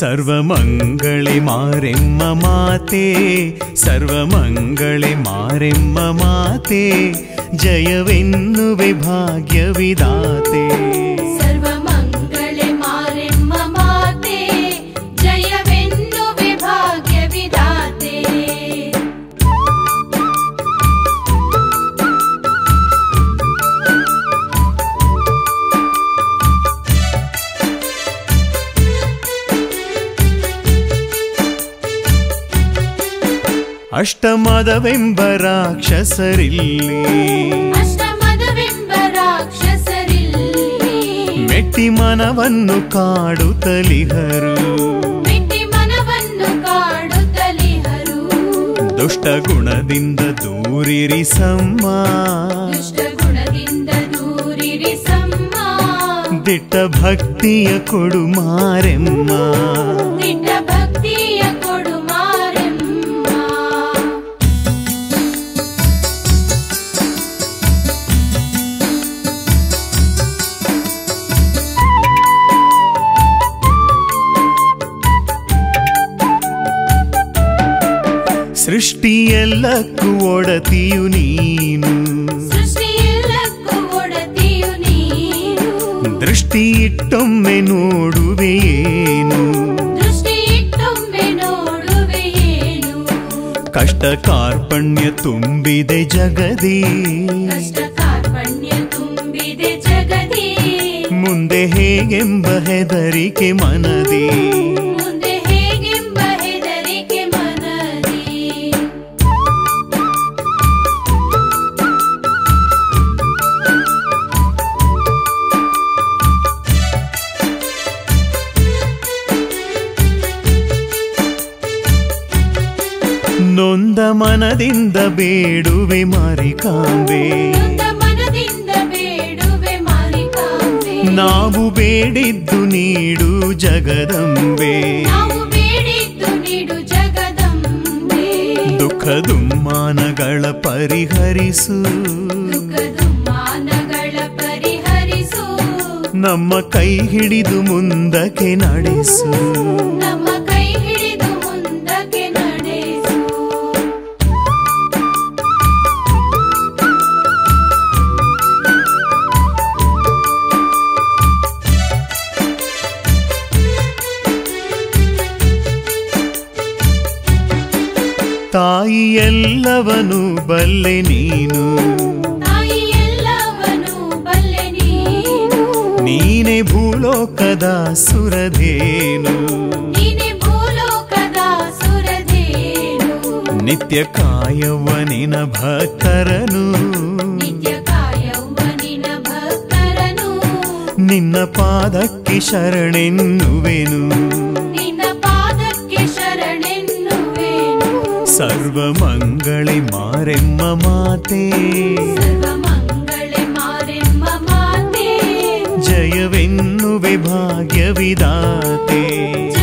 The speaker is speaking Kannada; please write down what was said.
ಸರ್ವಮಂಗಳೆ ಮಾರೆಮ್ಮ ಮಾತೆ ಸರ್ವಮಂಗಳೆ ಮಾರೆಮ್ಮ ಮಾತೆ ಜಯವೆನ್ನುವೆ ಭಾಗ್ಯವಿದಾತೆ ಸರ್ವಮಂಗಳೆ ಮಾರೆಮ್ಮ ಮಾತೆ ಜಯವೆನ್ನುವೆ ಭಾಗ್ಯವಿದಾತೆ ಅಷ್ಟಮದವೆಂಬ ರಾಕ್ಷಸರಿಲ್ಲಿ ಅಷ್ಟಮದವೆಂಬ ರಾಕ್ಷಸರಿಲ್ಲಿ ಮೆಟ್ಟಿ ಮನವನ್ನು ಕಾಡುತ್ತಲಿಹರು ಮೆಟ್ಟಿ ಮನವನ್ನು ಕಾಡುತ್ತಲಿಹರು ದುಷ್ಟ ಗುಣದಿಂದ ದೂರಿರಿಸಮ್ಮ ದುಷ್ಟ ಗುಣದಿಂದ ದೂರಿರಿಸಮ್ಮ ದಿಟ್ಟ ಭಕ್ತಿಯ ಕೊಡು ಮಾರೆಮ್ಮ ದಿಟ್ಟ ಭಕ್ತಿಯ ಕೊಡು ಮಾರೆಮ್ಮ ಸೃಷ್ಟಿಯೆಲ್ಲಕ್ಕೂ ಒಡತಿಯು ನೀನು ಸೃಷ್ಟಿಯೆಲ್ಲಕ್ಕೂ ಒಡತಿಯು ನೀನು ದೃಷ್ಟಿ ಇಟ್ಟೊಮ್ಮೆ ನೋಡುವೆಯೇನು ದೃಷ್ಟಿ ಇಟ್ಟೊಮ್ಮೆ ನೋಡುವೆಯೇನು ಕಷ್ಟ ಕಾರ್ಪಣ್ಯ ತುಂಬಿದೆ ಜಗದಿ ಕಷ್ಟ ಕಾರ್ಪಣ್ಯ ತುಂಬಿದೆ ಜಗದಿ ಮುಂದೆ ಹೇಗೆಂಬ ಹೆದರಿಕೆ ಮನದಿ ಮುಂದೆ ಹೇಗೆಂಬ ಹೆದರಿಕೆ ಮನದಿ ನೊಂದ ಮನದಿಂದ ಬೇಡುವೆ ಮಾರಿಕಾಂಬೆ ನೊಂದ ಮನದಿಂದ ಬೇಡುವೆ ಮಾರಿಕಾಂಬೆ ನಾವು ಬೇಡಿದ್ದು ನೀಡು ಜಗದಂಬೆ ನಾವು ಬೇಡಿದ್ದು ನೀಡು ಜಗದಂಬೆ ದುಃಖ ದುಮ್ಮಾನಗಳ ಪರಿಹರಿಸು ದುಃಖ ದುಮ್ಮಾನಗಳ ಪರಿಹರಿಸು ನಮ್ಮ ಕೈ ಹಿಡಿದು ಮುಂದಕ್ಕೆ ನಡೆಸು ನಮ್ಮ ಕೈ ಹಿಡಿದು ಮುಂದಕ್ಕೆ ನಡೆಸು ತಾಯಿ ಎಲ್ಲವನು ಬಲ್ಲೆ ನೀನು ತಾಯಿ ಎಲ್ಲವನು ಬಲ್ಲೆ ನೀನು ನೀನೆ ಭೂಲೋಕದ ಸುರಧೇನು ನೀನೆ ಭೂಲೋಕದ ಸುರಧೇನು ನಿತ್ಯ ಕಾಯವ್ವನಿನ ಭಕ್ತರನು ನಿತ್ಯ ಕಾಯವ್ವನಿನ ಭಕ್ತರನು ನಿನ್ನ ಪಾದಕ್ಕೆ ಶರಣೆನ್ನುವೆನು ನಿನ್ನ ಪಾದಕ್ಕೆ ಶರಣೆನ್ನುವೇನು ಸರ್ವಮಂಗಳೆ ಮಾರೆಮ್ಮ ಮಾತೆ ಸರ್ವಮಂಗಳೆ ಮಾರೆಮ್ಮ ಮಾತೆ ಜಯವೆನ್ನುವೆ ಭಾಗ್ಯವಿದಾತೆ ಜಯ